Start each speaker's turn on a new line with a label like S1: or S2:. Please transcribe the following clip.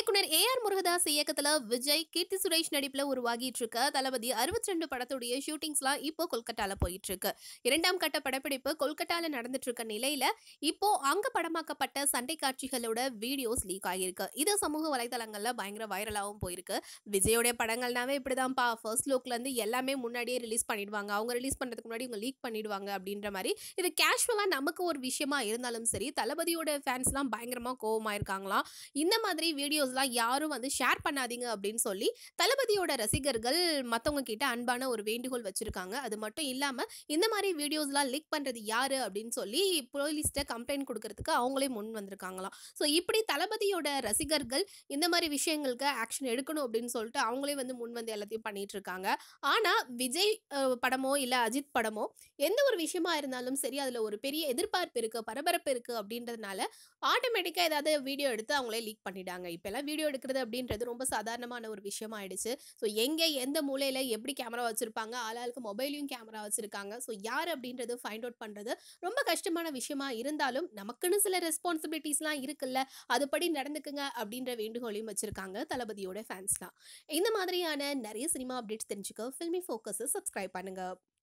S1: இயக்குனர் A R Murugadoss இயக்கத்துல விஜய் கீர்த்தி சுரேஷ் நடிப்புல உருவாகிட்டு இருக்க தளபதி 62 படத்துடைய ஷூட்டிங்ஸ்லாம் இப்போ கொல்கட்டால போயிட்டு இருக்கு இரண்டாம் கட்ட படப்பிடிப்பு கொல்கட்டால நடந்துட்டு இருக்க நிலையில இப்போ அங்க படமாக்கப்பட்ட சண்டை காட்சிகளோட வீடியோஸ் லீக் ஆகியிருக்கு இது சமூக வலைதளங்கள்ல பயங்கர வைரலாகவும் போயிருக்கு விஜயோடைய படங்கள்னாவே இப்படிதான்ப்பா ஃபர்ஸ்ட் லுக்ல இருந்து எல்லாமே முன்னாடியே ரிலீஸ் பண்ணிடுவாங்க அவங்க ரிலீஸ் பண்றதுக்கு முன்னாடி இவங்க லீக் பண்ணிடுவாங்க அப்படின்ற மாதிரி இது கேஷுவலா நமக்கு ஒரு விஷயமா இருந்தாலும் சரி தளபதியோட ஃபேன்ஸ்லாம் பயங்கரமா கோவமா இருக்காங்களாம் இந்த மாதிரி வீடியோஸ்லாம் யாரும் வந்து ஷேர் பண்ணாதீங்க அப்படின்னு சொல்லி தளபதியோட ரசிகர்கள் மற்றவங்க கிட்ட அன்பான ஒரு வேண்டுகோள் வச்சிருக்காங்க அது மட்டும் இல்லாம இந்த மாதிரி வீடியோஸ்லாம் லீக் பண்றது யாரு அப்படின்னு சொல்லி போலீஸ்ட்ட கம்ப்ளைண்ட் கொடுக்கறதுக்கு அவங்களே முன் வந்திருக்காங்களாம் ஸோ இப்படி தளபதியோட ரசிகர்கள் இந்த மாதிரி விஷயங்களுக்கு ஆக்ஷன் எடுக்கணும் அப்படின்னு சொல்லிட்டு அவங்களே வந்து முன் வந்து எல்லாத்தையும் பண்ணிட்டு இருக்காங்க ஆனா விஜய் அஹ், படமோ இல்ல அஜித் படமோ எந்த ஒரு விஷயமா இருந்தாலும் சரி அதுல ஒரு பெரிய எதிர்பார்ப்பு இருக்கு பரபரப்பு இருக்கு அப்படின்றதுனால ஆட்டோமேட்டிக்காக ஏதாவது வீடியோ எடுத்து அவங்களே லீக் பண்ணிட்டாங்க இப்போல்லாம் வீடியோ எடுக்கிறது அப்படின்றது ரொம்ப சாதாரணமான ஒரு விஷயமா ஆயிடுச்சு ஸோ எங்கே எந்த மூலையில் எப்படி கேமரா வச்சுருப்பாங்க ஆளாளுக்கு மொபைலையும் கேமரா வச்சுருக்காங்க ஸோ யார் அப்படின்றது ஃபைண்ட் அவுட் பண்ணுறது ரொம்ப கஷ்டமான விஷயமா இருந்தாலும் நமக்குன்னு சில ரெஸ்பான்சிபிலிட்டிஸ்லாம் இருக்குல்ல அதுபடி நடந்துக்குங்க அப்படின்ற வேண்டுகோளையும் வச்சுருக்காங்க தளபதியோட ஃபேன்ஸ்லாம் இந்த மாதிரியான நிறைய சினிமா அப்டேட்ஸ் தெரிஞ்சுக்க ஃபில்மி ஃபோக்கஸை சப்ஸ்கிரைப் பண்ணுங்கள்